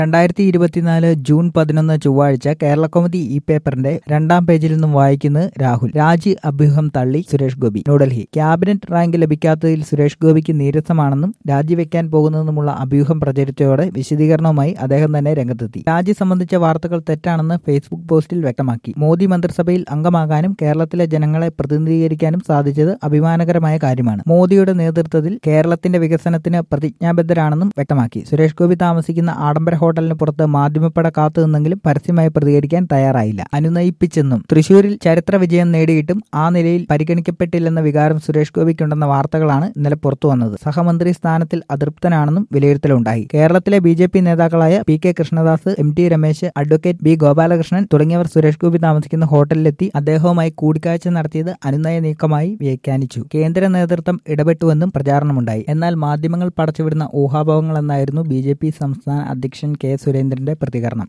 രണ്ടായിരത്തി ഇരുപത്തിനാല് ജൂൺ പതിനൊന്ന് ചൊവ്വാഴ്ച കേരള കോമഡി ഇ പേപ്പറിന്റെ രണ്ടാം പേജിൽ നിന്നും വായിക്കുന്നത് രാഹുൽ രാജി അഭ്യൂഹം തള്ളി സുരേഷ് ഗോപി ന്യൂഡൽഹി ക്യാബിനറ്റ് റാങ്ക് ലഭിക്കാത്തതിൽ സുരേഷ് ഗോപിക്ക് നീരസമാണെന്നും രാജിവെക്കാൻ പോകുന്നതെന്നുമുള്ള അഭ്യൂഹം പ്രചരിച്ചതോടെ വിശദീകരണവുമായി അദ്ദേഹം തന്നെ രംഗത്തെത്തി രാജി സംബന്ധിച്ച വാർത്തകൾ തെറ്റാണെന്ന് ഫേസ്ബുക്ക് പോസ്റ്റിൽ വ്യക്തമാക്കി മോദി മന്ത്രിസഭയിൽ അംഗമാകാനും കേരളത്തിലെ ജനങ്ങളെ പ്രതിനിധീകരിക്കാനും സാധിച്ചത് അഭിമാനകരമായ കാര്യമാണ് മോദിയുടെ നേതൃത്വത്തിൽ കേരളത്തിന്റെ വികസനത്തിന് പ്രതിജ്ഞാബദ്ധരാണെന്നും വ്യക്തമാക്കി സുരേഷ് ഗോപി താമസിക്കുന്ന ആഡംബര ഹോട്ടലിന് പുറത്ത് മാധ്യമപ്പട കാത്തുനിന്നെങ്കിലും പരസ്യമായി പ്രതികരിക്കാൻ തയ്യാറായില്ല അനുനയിപ്പിച്ചെന്നും തൃശൂരിൽ ചരിത്ര വിജയം നേടിയിട്ടും ആ നിലയിൽ പരിഗണിക്കപ്പെട്ടില്ലെന്ന വികാരം സുരേഷ് ഗോപിക്കുണ്ടെന്ന വാർത്തകളാണ് ഇന്നലെ പുറത്തു വന്നത് സഹമന്ത്രി സ്ഥാനത്തിൽ അതൃപ്തനാണെന്നും വിലയിരുത്തലുണ്ടായി കേരളത്തിലെ ബി ജെ പി നേതാക്കളായ P K Krishnadas M T Ramesh advocate B Gopalakrishnan തുടങ്ങിയവർ സുരേഷ് ഗോപി താമസിക്കുന്ന ഹോട്ടലിലെത്തി അദ്ദേഹവുമായി കൂടിക്കാഴ്ച നടത്തിയത് അനുനയ നീക്കമായി വ്യാഖ്യാനിച്ചു കേന്ദ്ര നേതൃത്വം ഇടപെട്ടുവെന്നും പ്രചാരണമുണ്ടായി എന്നാൽ മാധ്യമങ്ങൾ പടച്ചുവിടുന്ന ഊഹാഭവങ്ങളെന്നായിരുന്നു ബി ജെ പി സംസ്ഥാന അധ്യക്ഷൻ കെ സുരേന്ദ്രന്റെ പ്രതികരണം